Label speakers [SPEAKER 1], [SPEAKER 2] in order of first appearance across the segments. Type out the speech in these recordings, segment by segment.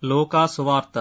[SPEAKER 1] లోకా సువార్త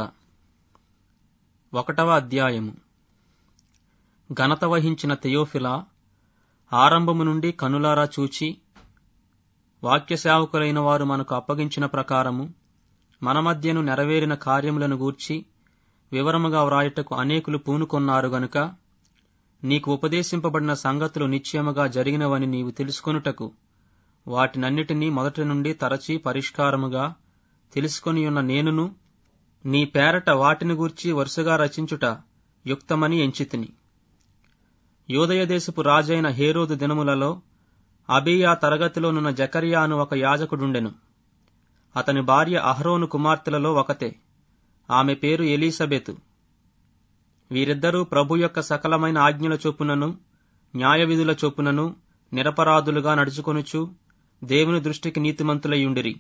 [SPEAKER 1] ఒకటవ అధ్యాయము ఘనత వహించిన తెయోఫిలా ఆరంభము నుండి కనులారా చూచి వాక్య సేవకులైన వారు మనకు అప్పగించిన ప్రకారము మన మధ్యను నెరవేరిన కార్యములను గూర్చి వివరముగా వ్రాయుటకు అనేకులు పూనుకొన్నారు గనుక నీకు ఉపదేశింపబడిన సంగతులు నిశ్చయముగా జరిగినవని నీవు తెలుసుకొనుటకు వాటినన్నిటినీ మొదటి నుండి తరచి పరిష్కారముగా తెలుసుకొనియున్న నేనును నీ పేరట వాటిని గూర్చి వరుసగా రచించుట యుక్తమని ఎంచితిని యోదయ దేశపు రాజైన హేరోదు దినములలో అబియా తరగతిలోనున్న జకరియా అను ఒక యాజకుడుండెను అతని భార్య అహరోను కుమార్తెలలో ఒకతే ఆమె పేరు ఎలీసబెతు వీరిద్దరూ ప్రభు యొక్క సకలమైన ఆజ్ఞల చొప్పునను న్యాయ విధుల చొప్పునను నిరపరాధులుగా నడుచుకొనుచు దేవుని దృష్టికి నీతిమంతులయ్యుండిరి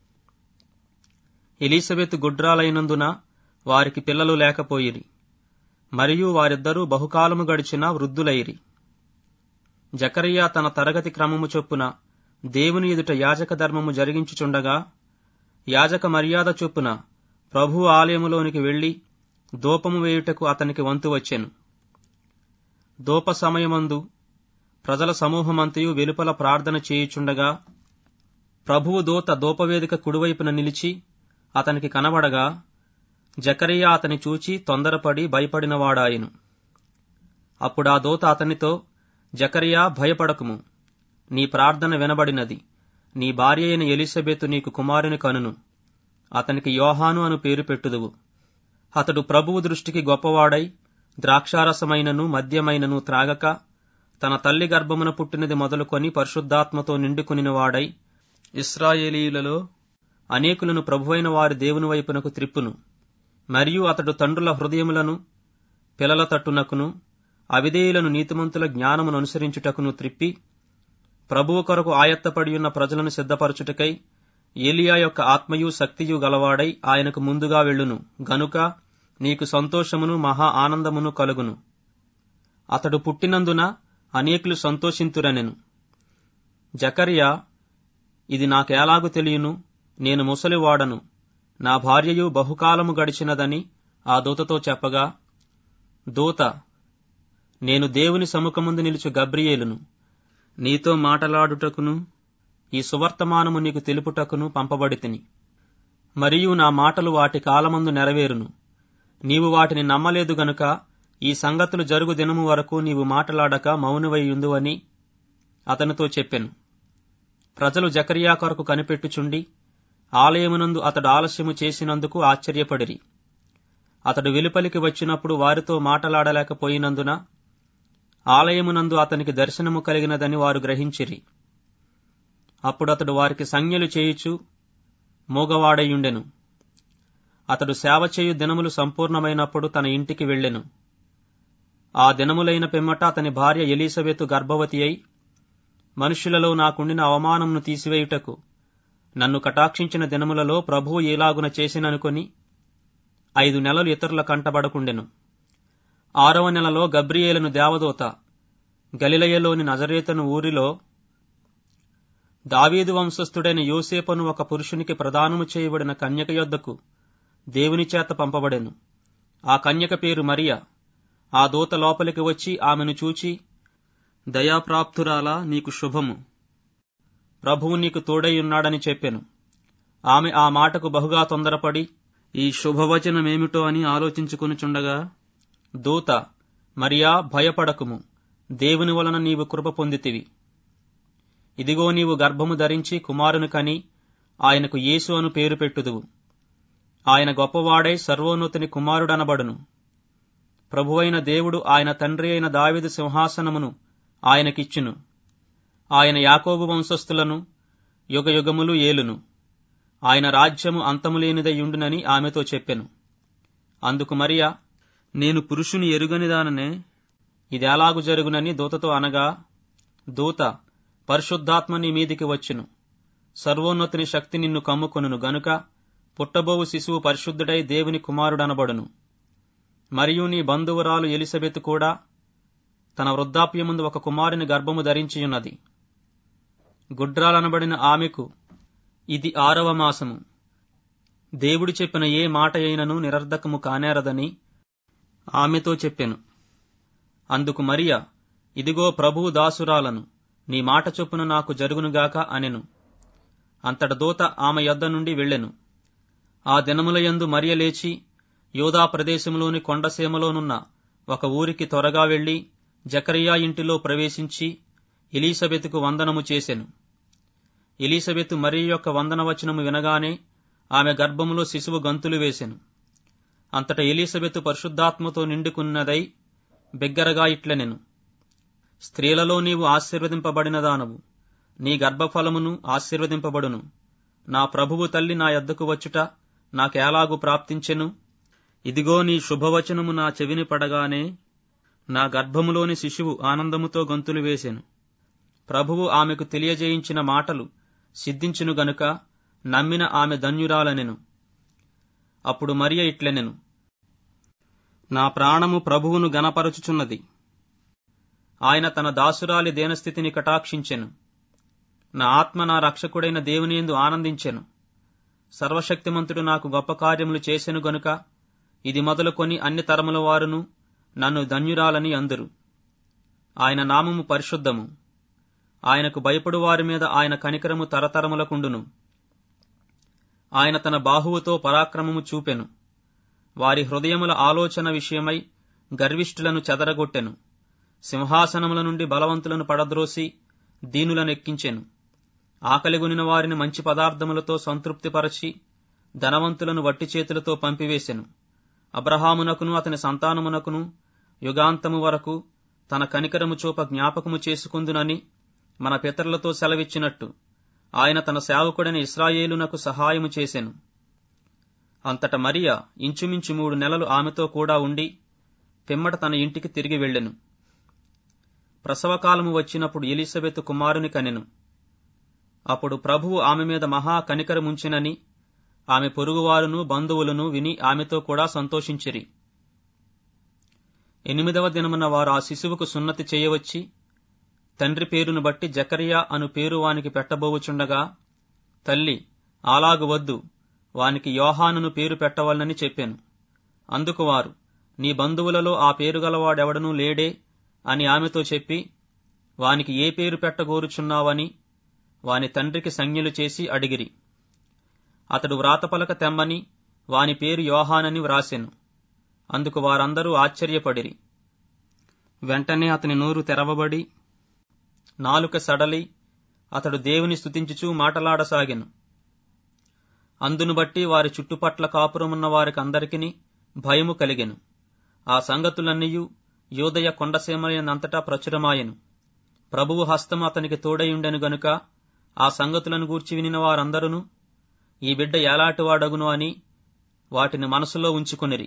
[SPEAKER 1] ఎలిజబెత్ గుడ్రాలైనందున వారికి పిల్లలు లేకపోయిరి మరియు వారిద్దరూ బహుకాలము గడిచిన వృద్ధులైరి జకరియా తన తరగతి క్రమము చొప్పున దేవుని ఎదుట యాజక ధర్మము జరిగించుచుండగా యాజక మర్యాద చొప్పున ప్రభు ఆలయములోనికి వెళ్లి దూపము వేయుటకు అతనికి వంతు వచ్చెను దూప సమయమందు ప్రజల సమూహమంతయు వెలుపల ప్రార్థన చేయుచుండగా ప్రభువు దూత దూపవేదిక కుడివైపున నిలిచి అతనికి కనబడగా జకరియా అతని చూచి తొందరపడి భయపడినవాడాయను అప్పుడా దూత అతనితో జకరియా భయపడకుము నీ ప్రార్థన వినబడినది నీ భార్య అయిన ఎలిజబెతు నీకు కుమారుని కనును అతనికి యోహాను అను పేరు పెట్టుదువు అతడు ప్రభువు దృష్టికి గొప్పవాడై ద్రాక్షారసమైనను మద్యమైనను త్రాగక తన తల్లి గర్భమున పుట్టినది మొదలుకొని పరిశుద్ధాత్మతో నిండుకునినవాడై ఇస్రాయేలీయులలో అనేకులను ప్రభువైన వారి దేవుని వైపునకు త్రిప్పును మరియు అతడు తండ్రుల హృదయములను పిల్లల తట్టునకును అవిధేయులను నీతిమంతుల జ్ఞానమును అనుసరించుటకును త్రిప్పి ప్రభువు కొరకు ఆయత్తపడియున్న ప్రజలను సిద్ధపరచుటకై ఏలియా యొక్క ఆత్మయు శక్తియు గలవాడై ఆయనకు ముందుగా వెళ్ళును గనుక నీకు సంతోషమును మహా ఆనందమును కలుగును అతడు పుట్టినందున అనేకులు సంతోషింతురనెను జకరియా ఇది నాకేలాగు తెలియను నేను ముసలివాడను నా భార్యయు బహుకాలము గడిచినదని ఆ దూతతో చెప్పగా దూత నేను దేవుని సముఖముందు నిలుచు గబ్రియేలును నీతో మాటలాడుటకును ఈ సువర్తమానము నీకు తెలుపుటకును పంపబడితిని మరియు నా మాటలు వాటి కాలమందు నెరవేరును నీవు వాటిని నమ్మలేదు గనుక ఈ సంగతులు జరుగు దినము వరకు నీవు మాటలాడక మౌనవైయుందు అని అతనితో చెప్పెను ప్రజలు జకరియా కొరకు కనిపెట్టుచుండి ఆలయమునందు అతడు ఆలస్యము చేసినందుకు ఆశ్చర్యపడిరి అతడు వెలుపలికి వచ్చినప్పుడు వారితో మాటలాడలేకపోయినందున ఆలయమునందు అతనికి దర్శనము కలిగినదని వారు గ్రహించిరి అప్పుడు అతడు వారికి సంజ్ఞలు చేయుచు మూగవాడయుండెను అతడు సేవ చేయు దినములు సంపూర్ణమైనప్పుడు తన ఇంటికి వెళ్ళెను ఆ దినములైన పిమ్మట అతని భార్య ఎలీసబెతు గర్భవతి అయి మనుష్యులలో నాకుండిన అవమానమును తీసివేయుటకు నన్ను కటాక్షించిన దినములలో ప్రభువు ఏలాగున చేసిననుకొని ఐదు నెలలు ఇతరుల కంటబడకుండెను ఆరవ నెలలో గబ్రియేలను దేవదూత గలిలయలోని నజరేతను ఊరిలో దావీదు వంశస్థుడైన యోసేపను ఒక పురుషునికి ప్రదానము చేయబడిన కన్యక యొద్దకు దేవుని చేత పంపబడెను ఆ కన్యక పేరు మరియా ఆ దూత లోపలికి వచ్చి ఆమెను చూచి దయాప్రాప్తురాలా నీకు శుభము ప్రభువు నీకు తోడైయున్నాడని చెప్పెను ఆమె ఆ మాటకు బహుగా తొందరపడి ఈ శుభవచనమేమిటో అని ఆలోచించుకొనుచుండగా దూత మరియా భయపడకుము దేవుని వలన నీవు కృప పొందితివి ఇదిగో నీవు గర్భము ధరించి కుమారుని కని ఆయనకు యేసు అను పేరు పెట్టుదువు ఆయన గొప్పవాడై సర్వోన్నతుని కుమారుడనబడును ప్రభువైన దేవుడు ఆయన తండ్రి అయిన దావిదు సింహాసనమును ఆయనకిచ్చును ఆయన యాకోబు వంశస్థులను యుగయుగములు ఏలును ఆయన రాజ్యము అంతములేనిదయ్యుండునని ఆమెతో చెప్పెను అందుకు మరియా నేను పురుషుని ఎరుగనిదాననే ఇదెలాగు జరుగునని దూతతో అనగా దూత పరిశుద్ధాత్మ నీ మీదికి వచ్చును సర్వోన్నతుని శక్తి నిన్ను కమ్ముకొనును గనుక పుట్టబోవు శిశువు పరిశుద్ధుడై దేవుని కుమారుడనబడును మరియు నీ బంధువురాలు ఎలిసబెత్ కూడా తన వృద్ధాప్యముందు ఒక కుమారుని గర్భము ధరించియున్నది గుడ్రాలనబడిన ఆమెకు ఇది ఆరవ మాసము దేవుడు చెప్పిన ఏ మాట అయినను నిరర్ధకము కానేరదని ఆమెతో చెప్పెను అందుకు మరియ ఇదిగో ప్రభువు దాసురాలను నీ మాట చొప్పున నాకు జరుగునుగాక అనెను అంతట దూత ఆమె యొద్ద నుండి వెళ్ళెను ఆ దినములయందు మరియ లేచి యోధా ప్రదేశంలోని కొండసీమలోనున్న ఒక ఊరికి త్వరగా వెళ్లి జకరియా ఇంటిలో ప్రవేశించి ఎలీసబెతుకు వందనము చేసెను ఎలీసబెతు మరియ యొక్క వందనవచనము వినగానే ఆమె గర్భములో శిశువు గంతులు వేసెను అంతట ఎలీసబెతు పరిశుద్ధాత్మతో నిండుకున్నదై బిగ్గరగా ఇట్లనెను స్త్రీలలో నీవు ఆశీర్వదింపబడిన దానవు నీ గర్భఫలమును ఆశీర్వదింపబడును నా ప్రభువు తల్లి నా యొద్దకు వచ్చుట నాకెలాగు ప్రాప్తించెను ఇదిగో నీ శుభవచనము నా చెవిని పడగానే నా గర్భములోని శిశువు ఆనందముతో గంతులు వేసెను ప్రభువు ఆమెకు తెలియజేయించిన మాటలు సిద్ధించును గనుక నమ్మిన ఆమె ధన్యురాలనెను అప్పుడు మరియ ఇట్లెనెను నా ప్రాణము ప్రభువును గనపరచుచున్నది ఆయన తన దాసురాలి దేనస్థితిని కటాక్షించెను నా ఆత్మ నా రక్షకుడైన దేవునియందు ఆనందించెను సర్వశక్తిమంతుడు నాకు గొప్ప కార్యములు చేసెను గనుక ఇది మొదలుకొని అన్ని తరముల వారును నన్ను ధన్యురాలని అందురు ఆయన నామము పరిశుద్ధము ఆయనకు భయపడు వారి మీద ఆయన కనికరము తరతరములకుండును ఆయన తన బాహువుతో పరాక్రమము చూపెను వారి హృదయముల ఆలోచన విషయమై గర్విష్ఠులను చెదరగొట్టెను సింహాసనముల నుండి బలవంతులను పడద్రోసి దీనులను ఎక్కించెను ఆకలిగొనిన వారిని మంచి పదార్థములతో సంతృప్తిపరచి ధనవంతులను వట్టి చేతులతో పంపివేశెను అబ్రహామునకును అతని సంతానమునకును యుగాంతము వరకు తన కనికరము చూప జ్ఞాపకము చేసుకుందునని మన పితరులతో సెలవిచ్చినట్టు ఆయన తన సేవకుడైన ఇస్రాయేలునకు సహాయము చేసెను అంతట మరియ ఇంచుమించు మూడు నెలలు ఆమెతో కూడా ఉండి పిమ్మట తన ఇంటికి తిరిగి వెళ్ళెను ప్రసవకాలము వచ్చినప్పుడు ఎలిజబెత్ కుమారుని కనెను అప్పుడు ప్రభువు ఆమె మీద మహా కనికరముంచినని ఆమె పొరుగువారును బంధువులను విని ఆమెతో కూడా సంతోషించిరి ఎనిమిదవ దినమున వారు ఆ శిశువుకు సున్నతి చేయవచ్చి తండ్రి పేరును బట్టి జకరియా అను పేరు వానికి పెట్టబోవుచుండగా తల్లి అలాగు వద్దు వానికి యోహానును పేరు పెట్టవలనని చెప్పాను అందుకు వారు నీ బంధువులలో ఆ పేరు గలవాడెవడనూ లేడే అని ఆమెతో చెప్పి వానికి ఏ పేరు పెట్టగోరుచున్నావని వాని తండ్రికి సంజ్ఞలు చేసి అడిగిరి అతడు వ్రాతపలక తెమ్మని వాని పేరు యోహానని వ్రాసెను అందుకు వారందరూ ఆశ్చర్యపడిరి వెంటనే అతని నోరు తెరవబడి నాలుక సడలి అతడు దేవుని స్తుతించుచూ మాటలాడసాగెను అందును బట్టి వారి చుట్టుపట్ల కాపురమున్న వారికి అందరికిని భయము కలిగెను ఆ సంగతులన్నీయు యోదయ కొండసీమలంతటా ప్రచురమాయెను ప్రభువు హస్తము అతనికి తోడయుండెను గనుక ఆ సంగతులను గూర్చి వినిన వారందరూ ఈ బిడ్డ ఏలాటివాడగును అని వాటిని మనసులో ఉంచుకునిరి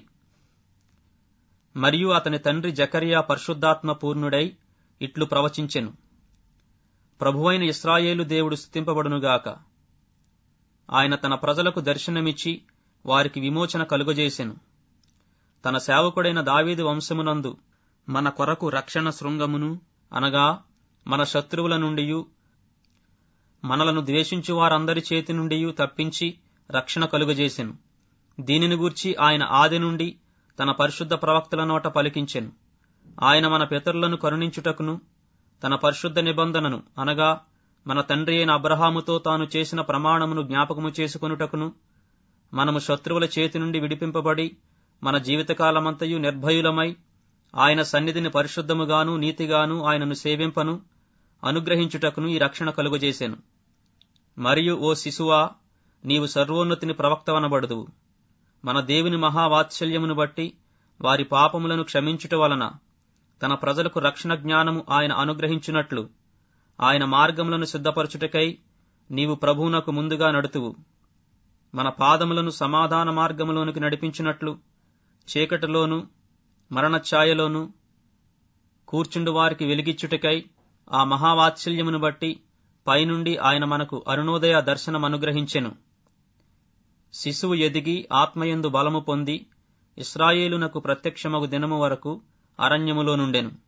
[SPEAKER 1] మరియు అతని తండ్రి జకరియా పరిశుద్ధాత్మ పూర్ణుడై ఇట్లు ప్రవచించెను ప్రభువైన ఇస్రాయేలు దేవుడు స్థుతింపబడునుగాక ఆయన తన ప్రజలకు దర్శనమిచ్చి వారికి విమోచన కలుగజేసెను తన సేవకుడైన దావీదు వంశమునందు మన కొరకు రక్షణ శృంగమును అనగా మన శత్రువుల నుండియు మనలను ద్వేషించు వారందరి చేతి నుండి తప్పించి రక్షణ కలుగజేసెను దీనిని గూర్చి ఆయన ఆది నుండి తన పరిశుద్ధ ప్రవక్తల నోట పలికించెను ఆయన మన పితరులను కరుణించుటకును తన పరిశుద్ధ నిబంధనను అనగా మన తండ్రి అయిన అబ్రహాముతో తాను చేసిన ప్రమాణమును జ్ఞాపకము చేసుకొనుటకును మనము శత్రువుల చేతి నుండి విడిపింపబడి మన జీవితకాలమంతయు నిర్భయులమై ఆయన సన్నిధిని పరిశుద్ధముగాను నీతిగాను ఆయనను సేవింపను అనుగ్రహించుటకును ఈ రక్షణ కలుగజేసెను మరియు ఓ శిశువా నీవు సర్వోన్నతిని ప్రవక్తవనబడుదువు మన దేవుని మహావాత్సల్యమును బట్టి వారి పాపములను క్షమించుట వలన తన ప్రజలకు రక్షణ జ్ఞానము ఆయన అనుగ్రహించున్నట్లు ఆయన మార్గములను సిద్ధపరచుటకై నీవు ప్రభువునకు ముందుగా నడుతువు మన పాదములను సమాధాన మార్గములోనికి నడిపించినట్లు చీకటిలోను మరణఛాయలోను కూర్చుండు వారికి వెలిగిచ్చుటకై ఆ మహావాత్సల్యమును బట్టి పైనుండి ఆయన మనకు అరుణోదయ దర్శనం అనుగ్రహించెను శిశువు ఎదిగి ఆత్మయందు బలము పొంది ఇస్రాయేలునకు ప్రత్యక్షమగు దినము వరకు అరణ్యములో నుండెను